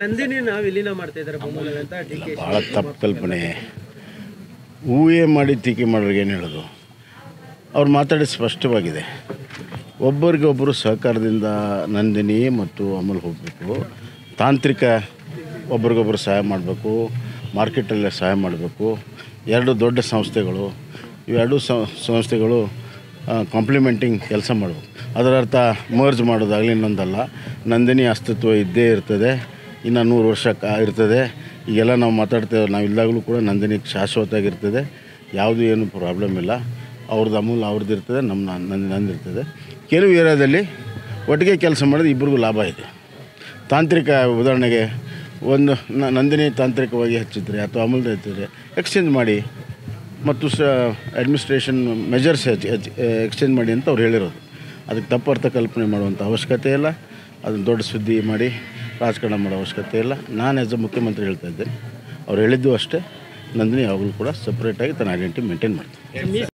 ನಂದಿನಿನ ವಿಲೀನ ಮಾಡ್ತಾ ಇದ್ದಾರೆ ಬೊಮ್ಮನಲ್ಲಿ ಅಂತ ಡಿ ಕೆ ಭಾಳ ತಪ್ಪು ಕಲ್ಪನೆ ಊಹೆ ಮಾಡಿ ಟೀಕೆ ಮಾಡೋರಿಗೆ ಏನು ಹೇಳೋದು ಅವ್ರು ಮಾತಾಡಿ ಸ್ಪಷ್ಟವಾಗಿದೆ ಒಬ್ಬರಿಗೊಬ್ಬರು ಸಹಕಾರದಿಂದ ನಂದಿನಿ ಮತ್ತು ಅಮಲ್ ಹೋಗಬೇಕು ತಾಂತ್ರಿಕ ಒಬ್ರಿಗೊಬ್ಬರು ಸಹಾಯ ಮಾಡಬೇಕು ಮಾರ್ಕೆಟಲ್ಲಿ ಸಹಾಯ ಮಾಡಬೇಕು ಎರಡು ದೊಡ್ಡ ಸಂಸ್ಥೆಗಳು ಇವೆರಡು ಸಂಸ್ಥೆಗಳು ಕಾಂಪ್ಲಿಮೆಂಟಿಂಗ್ ಕೆಲಸ ಮಾಡಬೇಕು ಅದರ ಅರ್ಥ ಮರ್ಜ್ ಮಾಡೋದಾಗಲಿ ಇನ್ನೊಂದಲ್ಲ ನಂದಿನಿ ಅಸ್ತಿತ್ವ ಇದ್ದೇ ಇರ್ತದೆ ಇನ್ನು ನೂರು ವರ್ಷ ಕಾ ಇರ್ತದೆ ಈಗೆಲ್ಲ ನಾವು ಮಾತಾಡ್ತೇವೆ ನಾವು ಇದ್ದಾಗಲೂ ಕೂಡ ನಂದಿನಿ ಶಾಶ್ವತವಾಗಿರ್ತದೆ ಯಾವುದು ಏನು ಪ್ರಾಬ್ಲಮ್ ಇಲ್ಲ ಅವ್ರದ್ದು ಅಮೂಲ್ ಅವ್ರದ್ದು ಇರ್ತದೆ ನಮ್ಮ ನಂದು ನಂದು ಇರ್ತದೆ ಕೆಲವು ಏರಿಯಾದಲ್ಲಿ ಒಟ್ಟಿಗೆ ಕೆಲಸ ಮಾಡಿದ್ರೆ ಇಬ್ಬರಿಗೂ ಲಾಭ ಇದೆ ತಾಂತ್ರಿಕ ಉದಾಹರಣೆಗೆ ಒಂದು ನ- ನಂದಿನಿ ತಾಂತ್ರಿಕವಾಗಿ ಹಚ್ಚಿದ್ರೆ ಅಥವಾ ಅಮೂಲ್ದ ಹಚ್ಚಿದ್ರೆ ಎಕ್ಸ್ಚೇಂಜ್ ಮಾಡಿ ಮತ್ತು ಸ ಅಡ್ಮಿನಿಸ್ಟ್ರೇಷನ್ ಮೆಜರ್ಸ್ ಹೆಚ್ಚು ಹೆಚ್ಚು ಎಕ್ಸ್ಚೇಂಜ್ ಮಾಡಿ ಅಂತ ಅವ್ರು ಹೇಳಿರೋದು ಅದಕ್ಕೆ ತಪ್ಪು ಅರ್ಥ ಕಲ್ಪನೆ ಮಾಡುವಂಥ ಅವಶ್ಯಕತೆ ಇಲ್ಲ ಅದನ್ನು ದೊಡ್ಡ ಸುದ್ದಿ ಮಾಡಿ ರಾಜಕಾರಣ ಮಾಡೋ ಅವಶ್ಯಕತೆ ಇಲ್ಲ ನಾನು ಆ್ಯಸ್ ಅ ಮುಖ್ಯಮಂತ್ರಿ ಹೇಳ್ತಾ ಇದ್ದೇನೆ ಅವ್ರು ಹೇಳಿದ್ದು ಅಷ್ಟೇ ನಂದಿನಿ ಯಾವಾಗಲೂ ಕೂಡ ಸಪ್ರೇಟಾಗಿ ತನ್ನ ಐಡೆಂಟಿಟಿ ಮೇಂಟೈನ್ ಮಾಡ್ತೀನಿ